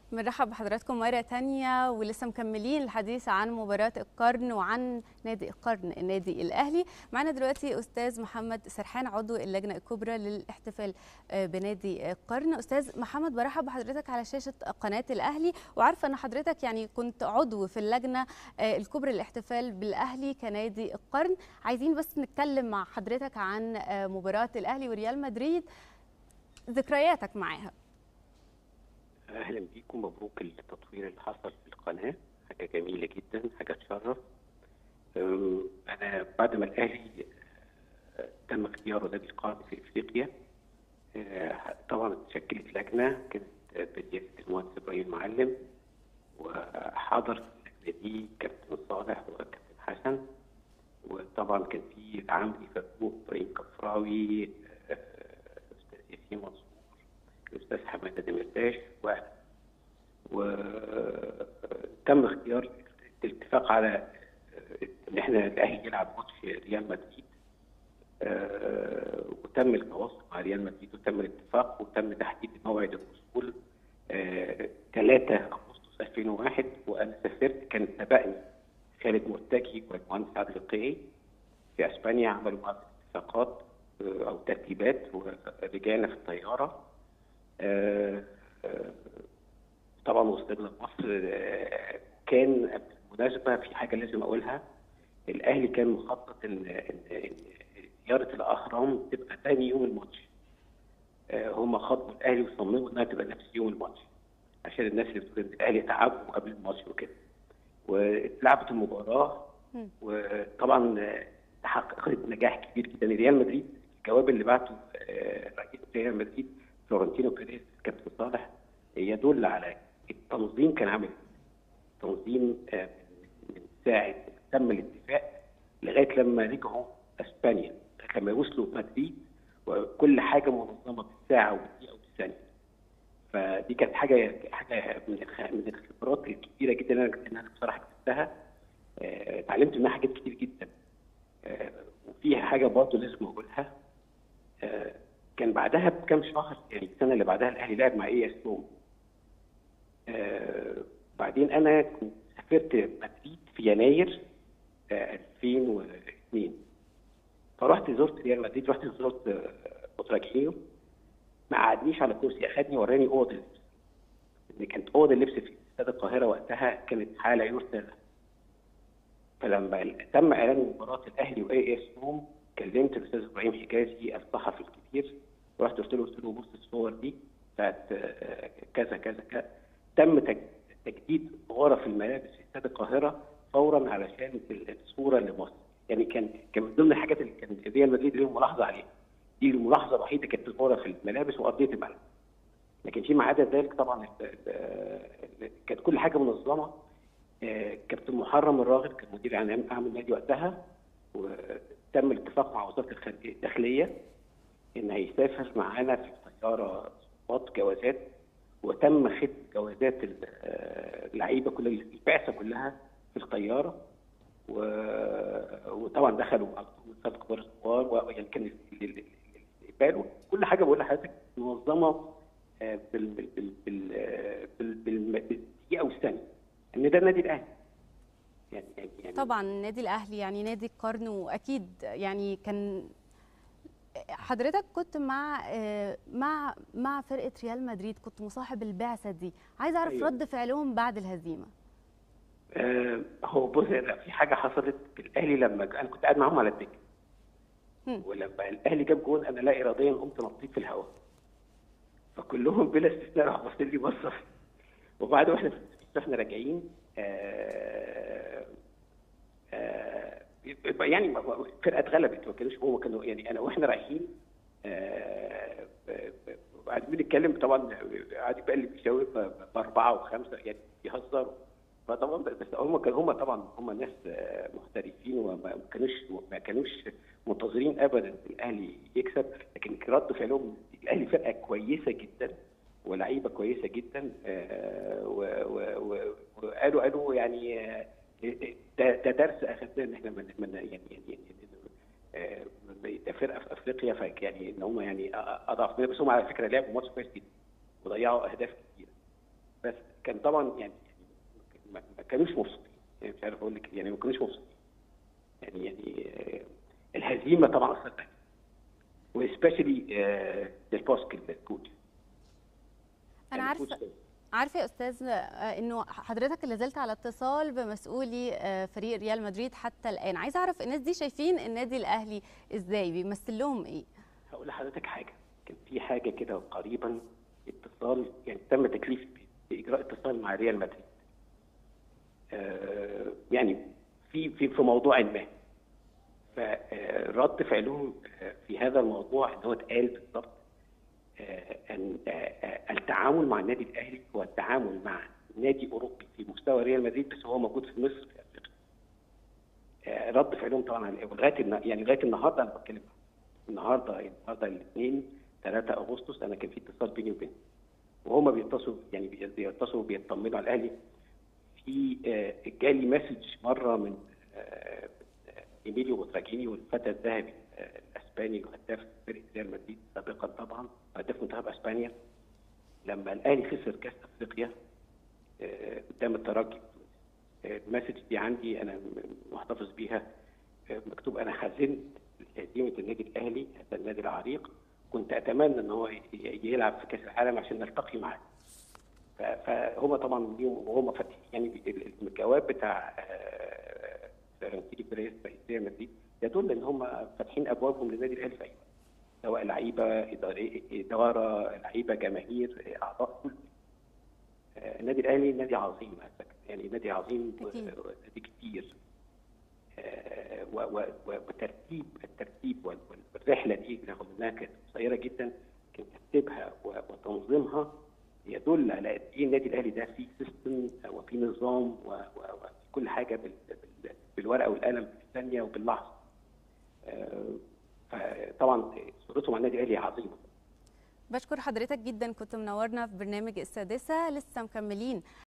بنرحب بحضراتكم مرة تانية ولسه مكملين الحديث عن مباراة القرن وعن نادي القرن النادي الأهلي معنا دلوقتي أستاذ محمد سرحان عضو اللجنة الكبرى للاحتفال بنادي القرن أستاذ محمد برحب بحضرتك على شاشة قناة الأهلي وعارفة أن حضرتك يعني كنت عضو في اللجنة الكبرى للاحتفال بالأهلي كنادي القرن عايزين بس نتكلم مع حضرتك عن مباراة الأهلي وريال مدريد ذكرياتك معاها اهلا بيكم مبروك التطوير اللي حصل في القناه حاجه جميله جدا حاجه تشرف انا بعد ما الاهلي تم اختياره نادي القرن في افريقيا طبعا اتشكلت لجنه كانت برئاسه المهندس ابراهيم معلم وحضر اللجنه دي كابتن صالح وكابتن حسن وطبعا كان في عمري فتوح ابراهيم كفراوي استاذ ياسين منصور الاستاذ حماده دمرتاش واحد وتم اختيار الاتفاق على ان احنا الاهلي يلعب ماتش ريال مدريد وتم التواصل مع ريال مدريد وتم الاتفاق وتم تحديد موعد الوصول 3 اغسطس 2001 وانا سافرت كان سبقني خالد مرتجي والمهندس عادل القيعي في اسبانيا عملوا بعض الاتفاقات او ترتيبات ورجعنا في الطياره آه آه طبعا وصلنا مصر آه كان بالمناسبه في حاجه لازم اقولها الاهلي كان مخطط ان ان زياره الاهرام تبقى ثاني يوم الماتش هم خاطبوا الاهلي وصمموا انها تبقى نفس يوم الماتش عشان الناس اللي بتقول ان الاهلي تعبوا قبل الماتش وكده واتلعبت المباراه وطبعا تحققت نجاح كبير جدا ريال مدريد الجواب اللي بعته رئيس ريال مدريد فلورنتينو بيريز كابتن صالح يدل على التنظيم كان عامل تنظيم من ساعه تم الاتفاق لغايه لما رجعوا اسبانيا لغايه لما وصلوا مدريد وكل حاجه منظمه بالساعه وبالدقيقه وبالثانيه فدي كانت حاجه حاجه من من الخبرات الكبيره جدا اللي انا انا بصراحه كتبتها اتعلمت منها حاجات كتير جدا وفيها حاجه برضه لازم اقولها كان بعدها بكام شهر يعني السنه اللي بعدها الاهلي لعب مع اي اس روم آه بعدين انا كنت سافرت مدريد في يناير آه 2002 فرحت زرت ريال مدريد رحت زرت آه اوتراكينيو ما قعدنيش على كرسي اخدني وراني اوضه اللبس ان كانت اوضه اللبس في استاد القاهره وقتها كانت حاله يرثى فلما تم اعلان مباراه الاهلي واي اس روم كلمت الاستاذ ابراهيم حجازي الصحفي الكبير رحت قلت له قلت له بص الصور دي بتاعت كذا كذا كذا تم تجديد غرف الملابس في استاد القاهره فورا علشان الصوره لمصر يعني كان كان من ضمن الحاجات اللي كان ريال مدريد لهم ملاحظه عليها دي الملاحظه الوحيده كانت غرف الملابس وارضيه الملعب لكن فيما عدا ذلك طبعا كانت كل حاجه منظمه كابتن محرم الراغب كان مدير اعمال النادي وقتها وتم الاتفاق مع وزاره الداخليه ان هيسافر معانا في الطياره ضباط جوازات وتم ختم جوازات اللعيبه كل البعثه كلها في الطياره و... وطبعا دخلوا على طول كبار الثوار ويعني كان الاستقبال كل حاجه بقول لحضرتك منظمه بال بال بال بال بالدقيقه والثانيه ان ده النادي الاهلي يعني يعني طبعا النادي الاهلي يعني نادي القرن واكيد يعني كان حضرتك كنت مع مع مع فرقه ريال مدريد كنت مصاحب البعثه دي عايز اعرف أيوة. رد فعلهم بعد الهزيمه آه هو بص في حاجه حصلت في الاهلي لما انا كنت قاعد معاهم على الدكه ولما الاهلي جاب جون انا لا اراديا قمت نطيت في الهواء فكلهم بلا استثناء راحوا باصين لي بصه وبعد واحنا احنا راجعين آه آه يعني فرقه اتغلبت ما كانوش هم كانوا يعني انا واحنا رايحين قاعدين بنتكلم طبعا قاعد يبقى اللي بيشاور باربعه وخمسه يعني بيهزروا فطبعا بس هم كانوا هم طبعا هم ناس محترفين وما كانوش ما كانوش منتظرين ابدا الاهلي يكسب لكن رد فعلهم الاهلي فرقه كويسه جدا ولعيبه كويسه جدا وقالوا قالوا يعني ده, ده درس اخذناه ان احنا من من يعني يعني, يعني ده فرقه في افريقيا فيعني ان هم يعني اضعف بس هم على فكره لعبوا ماتش كويس جدا وضيعوا اهداف كتيره بس كان طبعا يعني ما ما كانوش مبسوطين يعني مش عارف اقول لك يعني ما كانوش مبسوطين يعني يعني آه، الهزيمه طبعا اثرت عليهم وسبيشالي البوسك الكوتش انا يعني عارفه الكوتش عارفه يا استاذ آه، انه حضرتك اللي زلت على اتصال بمسؤولي آه، فريق ريال مدريد حتى الان عايزه اعرف الناس دي شايفين النادي الاهلي ازاي بيمثل لهم ايه هقول لحضرتك حاجه كان في حاجه كده قريبا اتصال يعني تم تكليف باجراء اتصال مع ريال مدريد آه يعني في في في موضوع ما فرد فعلهم آه، في هذا الموضوع ان هو اتقال بالضبط آه، ان آه، آه، التعامل مع النادي الاهلي هو التعامل مع نادي اوروبي في مستوى ريال مدريد بس هو موجود في مصر في افريقيا آه، رد فعلهم طبعا على لغايه النا- يعني لغايه النهارده انا بتكلم النهارده النهارده الاثنين 3 اغسطس انا كان في اتصال بيني وبينهم وهما بيتصلوا يعني بي- بيتصلوا بيطمنوا على الاهلي في آه، جالي مسج مره من آه، آه، ايميليو بوتراجيني والفتى الذهبي آه، الاسباني وهداف فرقه ريال مدريد سابقا طبعا هداف منتخب اسبانيا لما الاهلي خسر كاس افريقيا آه، قدام الترجي آه، المسج دي عندي انا م- محتفظ بيها آه، مكتوب انا حزنت لهزيمه النادي الاهلي هذا النادي العريق كنت اتمنى ان هو ي- يلعب في كاس العالم عشان نلتقي معاه ف- فهم طبعا ليهم وهم فاتحين يعني بي- ال- الجواب بتاع آه، فلورنتينو بيريز رئيس ريال مدريد يدل ان هم فاتحين ابوابهم للنادي الاهلي في اي وقت سواء لعيبه اداريه اداره لعيبه جماهير اعضاء كل آه، النادي الاهلي نادي عظيم على فكرة. يعني نادي عظيم و- أكيد. نادي كتير آه، و- و- و- وترتيب الترتيب وال- وال- والرحله دي رغم انها كانت قصيره جدا كان ترتيبها و- وتنظيمها يدل على قد ايه النادي الاهلي ده فيه سيستم وفي نظام و- و- وفي كل حاجه بال- بال- بالورقه والقلم في الثانيه وباللحظه. آه، فطبعا صورتهم على النادي الاهلي عظيمه. بشكر حضرتك جدا كنت منورنا في برنامج السادسه لسه مكملين